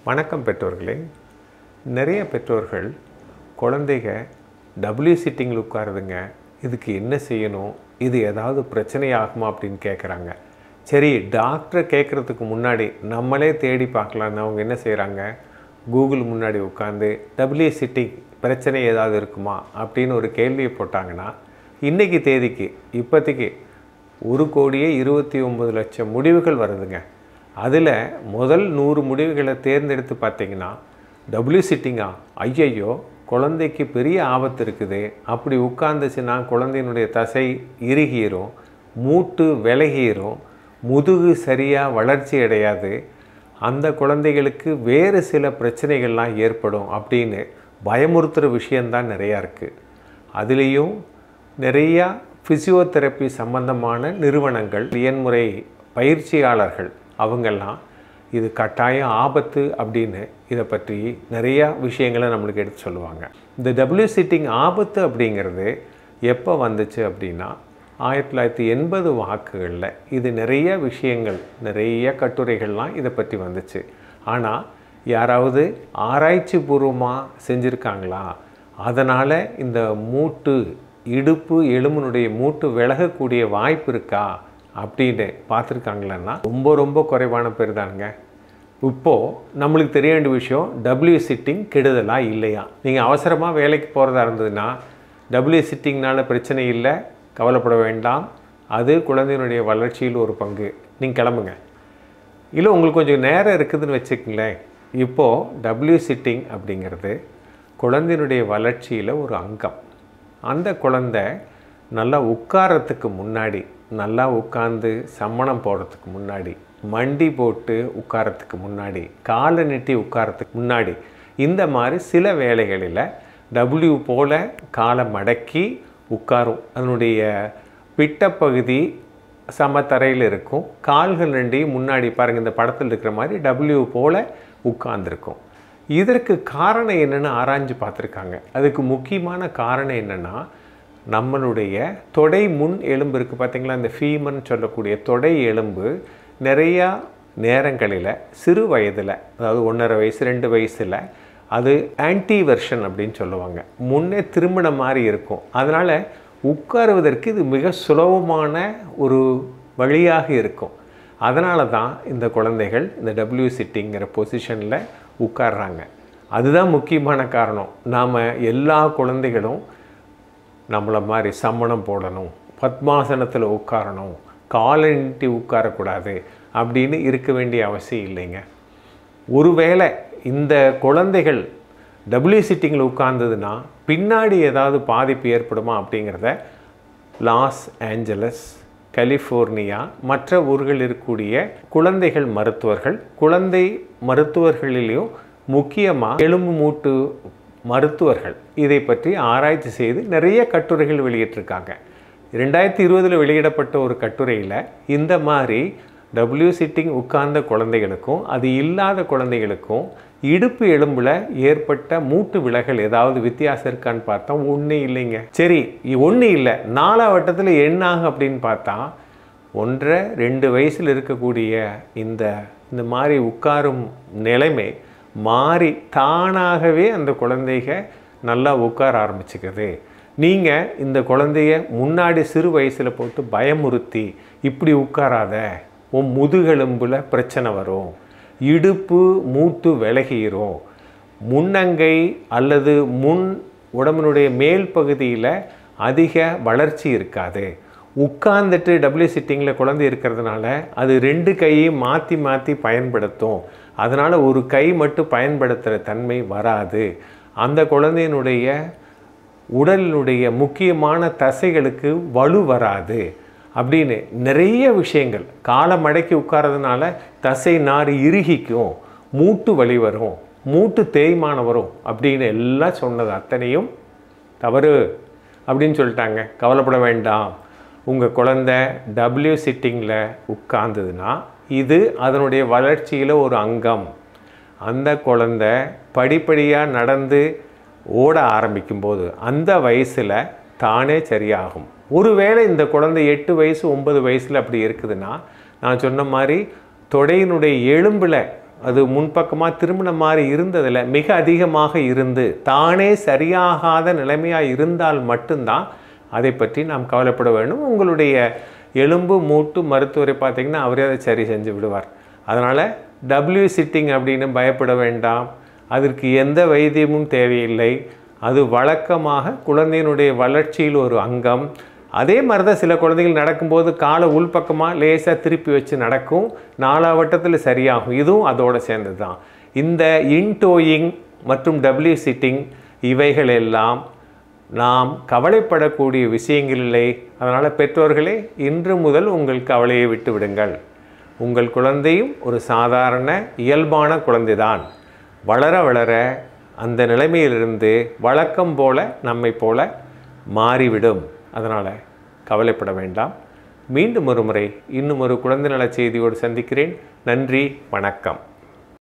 வணக்கம் பெற்றோர்களே நிறைய பெற்றோர்கள் குழந்தைக டபுள்யூ சிட்டிங்கில் உட்காருதுங்க இதுக்கு என்ன செய்யணும் இது ஏதாவது பிரச்சனை ஆகுமா அப்படின்னு கேட்குறாங்க சரி டாக்டரை கேட்குறதுக்கு முன்னாடி நம்மளே தேடி பார்க்கலான்னு அவங்க என்ன செய்கிறாங்க கூகுள் முன்னாடி உட்காந்து டபுள்யூ சிட்டிங் பிரச்சனை ஏதாவது இருக்குமா அப்படின்னு ஒரு கேள்வியை போட்டாங்கன்னா இன்றைக்கி தேதிக்கு இப்போதைக்கு ஒரு கோடியே இருபத்தி ஒம்பது லட்சம் முடிவுகள் வருதுங்க அதில் முதல் நூறு முடிவுகளை தேர்ந்தெடுத்து பார்த்தீங்கன்னா டபுள்யூ சிட்டிங்கா ஐயையோ குழந்தைக்கு பெரிய ஆபத்து இருக்குது அப்படி உட்கார்ந்துச்சுன்னா குழந்தையினுடைய தசை இறுகிரும் மூட்டு விலகிரும் முதுகு சரியாக வளர்ச்சி அடையாது அந்த குழந்தைகளுக்கு வேறு சில பிரச்சனைகள்லாம் ஏற்படும் அப்படின்னு பயமுறுத்துகிற விஷயந்தான் நிறையா இருக்குது அதுலேயும் நிறையா ஃபிசியோதெரப்பி சம்பந்தமான நிறுவனங்கள் இயன்முறை பயிற்சியாளர்கள் அவங்கெல்லாம் இது கட்டாயம் ஆபத்து அப்படின்னு இதை பற்றி நிறையா விஷயங்களை நம்மளுக்கு எடுத்து சொல்லுவாங்க இந்த டபுள்யூ சிட்டிங் ஆபத்து அப்படிங்கிறது எப்போ வந்துச்சு அப்படின்னா ஆயிரத்தி தொள்ளாயிரத்தி எண்பது வாக்குகளில் இது நிறைய விஷயங்கள் நிறைய கட்டுரைகள்லாம் இதை பற்றி வந்துச்சு ஆனால் யாராவது ஆராய்ச்சி பூர்வமாக செஞ்சுருக்காங்களா அதனால் இந்த மூட்டு இடுப்பு எலும்பினுடைய மூட்டு விலகக்கூடிய வாய்ப்பு இருக்கா அப்படின்னு பார்த்துருக்காங்களன்னா ரொம்ப ரொம்ப குறைவான பேர் தானுங்க இப்போது நம்மளுக்கு தெரிய வேண்டிய விஷயம் டபுள்யூ சிட்டிங் கெடுதலா இல்லையா நீங்கள் அவசரமாக வேலைக்கு போகிறதா இருந்ததுன்னா டபுள்யூ சிட்டிங்னால பிரச்சனை இல்லை கவலைப்பட வேண்டாம் அது குழந்தையினுடைய வளர்ச்சியில் ஒரு பங்கு நீங்கள் கிளம்புங்க இல்லை உங்களுக்கு கொஞ்சம் நேரம் இருக்குதுன்னு வச்சுக்கங்களேன் இப்போது டபுள்யூ சிட்டிங் அப்படிங்கிறது குழந்தையினுடைய வளர்ச்சியில் ஒரு அங்கம் அந்த குழந்தை நல்லா உட்காரத்துக்கு முன்னாடி நல்லா உட்காந்து சம்மணம் போடுறதுக்கு முன்னாடி மண்டி போட்டு உட்காரத்துக்கு முன்னாடி காலை நீட்டி உட்காரத்துக்கு முன்னாடி இந்த மாதிரி சில வேலைகளில் டபுள்யூ போல் காலை மடக்கி உட்காரும் அதனுடைய பிட்டப்பகுதி சமத்தரையில் இருக்கும் கால்கள் ரெண்டையும் முன்னாடி பாருங்கள் இந்த படத்தில் இருக்கிற மாதிரி டபுள்யூ போல் உட்கார்ந்துருக்கும் இதற்கு காரணம் என்னென்னு ஆராய்ஞ்சு பார்த்துருக்காங்க அதுக்கு முக்கியமான காரணம் என்னென்னா நம்மளுடைய தொடை முன் எலும்பு இருக்குது பார்த்திங்களா இந்த ஃபீமர்னு சொல்லக்கூடிய தொடை எலும்பு நிறையா நேரங்களில் சிறு வயதில் அதாவது ஒன்றரை வயசு ரெண்டு வயசில் அது ஆன்டி வெர்ஷன் அப்படின்னு சொல்லுவாங்க முன்னே திரும்பின மாதிரி இருக்கும் அதனால் உட்காருவதற்கு இது மிக சுலபமான ஒரு வழியாக இருக்கும் அதனால தான் இந்த குழந்தைகள் இந்த டபிள்யூ சிட்டிங்கிற பொசிஷனில் உட்கார்றாங்க அதுதான் முக்கியமான காரணம் நாம் எல்லா குழந்தைகளும் நம்மளை மாதிரி சம்மணம் போடணும் பத்மாசனத்தில் உட்காரணும் காலை நீட்டி உட்காரக்கூடாது அப்படின்னு இருக்க வேண்டிய அவசியம் இல்லைங்க ஒருவேளை இந்த குழந்தைகள் டபுள்யூ சிட்டிங்கில் உட்கார்ந்ததுன்னா பின்னாடி ஏதாவது பாதிப்பு ஏற்படுமா அப்படிங்கிறத லாஸ் ஏஞ்சலஸ் கலிஃபோர்னியா மற்ற ஊர்களில் இருக்கக்கூடிய குழந்தைகள் மருத்துவர்கள் குழந்தை மருத்துவர்களிலையும் முக்கியமாக எலும்பு மூட்டு மருத்துவர்கள் இதை பற்றி ஆராய்ச்சி செய்து நிறைய கட்டுரைகள் வெளியிட்டிருக்காங்க ரெண்டாயிரத்தி இருபதில் வெளியிடப்பட்ட ஒரு கட்டுரையில் இந்த மாதிரி டபுள்யூ சிட்டிங் உட்கார்ந்த குழந்தைகளுக்கும் அது இல்லாத குழந்தைகளுக்கும் இடுப்பு எலும்பில் ஏற்பட்ட மூட்டு விலகல் ஏதாவது வித்தியாசம் இருக்கான்னு பார்த்தா ஒன்றும் இல்லைங்க சரி ஒன்றும் இல்லை நாலாம் வட்டத்தில் என்ன ஆகும் அப்படின்னு பார்த்தா ஒன்றரை ரெண்டு வயசில் இருக்கக்கூடிய இந்த இந்த மாதிரி உட்காரும் நிலைமை மாறி தானாகவே அந்த குழந்தைக நல்லா உட்கார ஆரம்பிச்சுக்குது நீங்கள் இந்த குழந்தைய முன்னாடி சிறு வயசில் போட்டு பயமுறுத்தி இப்படி உட்காராத உன் முதுகெலும்பில் பிரச்சனை வரும் இடுப்பு மூட்டு விலகிரும் முன்னங்கை அல்லது முன் உடம்பினுடைய மேல் பகுதியில் அதிக வளர்ச்சி இருக்காது உட்கார்ந்துட்டு டபுள்யூ சிட்டிங்கில் குழந்தை இருக்கிறதுனால அது ரெண்டு கையையும் மாற்றி மாற்றி பயன்படுத்தும் அதனால் ஒரு கை மட்டும் பயன்படுத்துகிற தன்மை வராது அந்த குழந்தையினுடைய உடலினுடைய முக்கியமான தசைகளுக்கு வலு வராது அப்படின்னு நிறைய விஷயங்கள் காலை மடக்கி உட்காரதுனால தசை நார் இறுகிக்கும் மூட்டு வலி வரும் மூட்டு தேய்மானம் வரும் அப்படின்னு எல்லாம் சொன்னது அத்தனையும் தவறு அப்படின்னு சொல்லிட்டாங்க கவலைப்பட வேண்டாம் உங்கள் குழந்த டபிள்யூ சிட்டிங்கில் உட்கார்ந்ததுன்னா இது அதனுடைய வளர்ச்சியில் ஒரு அங்கம் அந்த குழந்த படிப்படியாக நடந்து ஓட ஆரம்பிக்கும்போது அந்த வயசில் தானே சரியாகும் ஒருவேளை இந்த குழந்தை எட்டு வயசு ஒன்பது வயசில் அப்படி இருக்குதுன்னா நான் சொன்ன மாதிரி தொடையினுடைய எலும்பில் அது முன்பக்கமாக திரும்பின மாதிரி இருந்ததில் மிக அதிகமாக இருந்து தானே சரியாகாத நிலைமையாக இருந்தால் மட்டும்தான் அதை பற்றி நாம் கவலைப்பட வேண்டும் உங்களுடைய எலும்பு மூட்டு மருத்துவரை பார்த்தீங்கன்னா அவரே அதை சரி செஞ்சு விடுவார் அதனால் டபிள்யூ சிட்டிங் அப்படின்னு பயப்பட வேண்டாம் அதற்கு எந்த வைத்தியமும் தேவையில்லை அது வழக்கமாக குழந்தையினுடைய வளர்ச்சியில் ஒரு அங்கம் அதே மாதிரி தான் சில குழந்தைகள் நடக்கும்போது காலை உள்பக்கமாக லேசாக திருப்பி வச்சு நடக்கும் நாலாவட்டத்தில் சரியாகும் இதுவும் அதோட சேர்ந்தது தான் இந்த இன்டோயிங் மற்றும் டபிள்யூ சிட்டிங் இவைகள் எல்லாம் நாம் கவலைப்படக்கூடிய விஷயங்கள் இல்லை அதனால் பெற்றோர்களே இன்று முதல் உங்கள் கவலையை விட்டு விடுங்கள் உங்கள் குழந்தையும் ஒரு சாதாரண இயல்பான குழந்தைதான் வளர வளர அந்த நிலைமையிலிருந்து வழக்கம் போல நம்மை போல மாறிவிடும் அதனால் கவலைப்பட வேண்டாம் மீண்டும் ஒரு முறை இன்னும் ஒரு குழந்தை நல செய்தியோடு சந்திக்கிறேன் நன்றி வணக்கம்